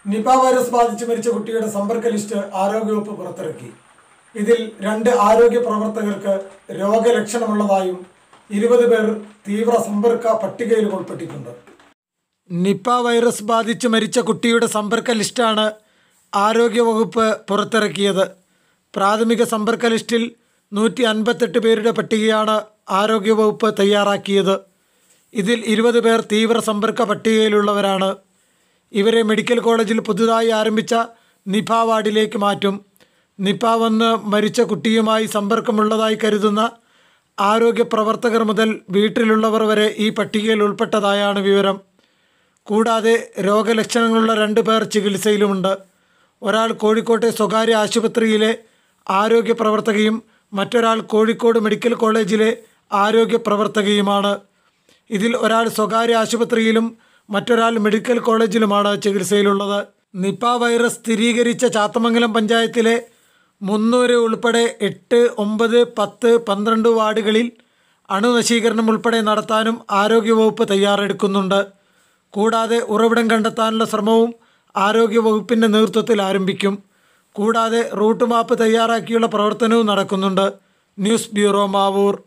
Nipah virus ബാധിച്ച് മരിച്ച കുട്ടിയുടെ സമ്പർക്ക ലിസ്റ്റ് ആരോഗ്യവകുപ്പ് പുറത്തിറക്കി ഇതിൽ രണ്ട് ആരോഗ്യ പ്രവർത്തകർക്ക് രോഗലക്ഷണമുള്ളതായും ഇരുപത് പേർ തീവ്ര സമ്പർക്ക പട്ടികയിൽ ഉൾപ്പെട്ടിട്ടുണ്ട് നിപ വൈറസ് ബാധിച്ച് മരിച്ച കുട്ടിയുടെ സമ്പർക്ക ലിസ്റ്റാണ് ആരോഗ്യവകുപ്പ് പുറത്തിറക്കിയത് പ്രാഥമിക സമ്പർക്ക ലിസ്റ്റിൽ നൂറ്റി അൻപത്തെട്ട് പേരുടെ പട്ടികയാണ് ആരോഗ്യവകുപ്പ് തയ്യാറാക്കിയത് ഇതിൽ ഇരുപത് പേർ തീവ്ര സമ്പർക്ക പട്ടികയിലുള്ളവരാണ് ഇവരെ മെഡിക്കൽ കോളേജിൽ പുതുതായി ആരംഭിച്ച നിപ വാർഡിലേക്ക് മാറ്റും നിപ വന്ന് മരിച്ച കുട്ടിയുമായി സമ്പർക്കമുള്ളതായി കരുതുന്ന ആരോഗ്യ പ്രവർത്തകർ മുതൽ വീട്ടിലുള്ളവർ വരെ ഈ പട്ടികയിൽ ഉൾപ്പെട്ടതായാണ് വിവരം കൂടാതെ രോഗലക്ഷണങ്ങളുള്ള രണ്ട് പേർ ചികിത്സയിലുമുണ്ട് ഒരാൾ കോഴിക്കോട്ടെ സ്വകാര്യ ആശുപത്രിയിലെ ആരോഗ്യ പ്രവർത്തകയും മറ്റൊരാൾ കോഴിക്കോട് മെഡിക്കൽ കോളേജിലെ ആരോഗ്യ പ്രവർത്തകയുമാണ് ഇതിൽ ഒരാൾ സ്വകാര്യ ആശുപത്രിയിലും മറ്റൊരാൾ മെഡിക്കൽ കോളേജിലുമാണ് ചികിത്സയിലുള്ളത് നിപ വൈറസ് സ്ഥിരീകരിച്ച ചാത്തമംഗലം പഞ്ചായത്തിലെ മുന്നൂറ് ഉൾപ്പെടെ എട്ട് ഒമ്പത് പത്ത് പന്ത്രണ്ട് വാർഡുകളിൽ അണുനശീകരണം ഉൾപ്പെടെ നടത്താനും ആരോഗ്യവകുപ്പ് തയ്യാറെടുക്കുന്നുണ്ട് കൂടാതെ ഉറവിടം കണ്ടെത്താനുള്ള ശ്രമവും ആരോഗ്യവകുപ്പിൻ്റെ നേതൃത്വത്തിൽ ആരംഭിക്കും കൂടാതെ റൂട്ട് മാപ്പ് തയ്യാറാക്കിയുള്ള പ്രവർത്തനവും നടക്കുന്നുണ്ട് ന്യൂസ് ബ്യൂറോ മാവൂർ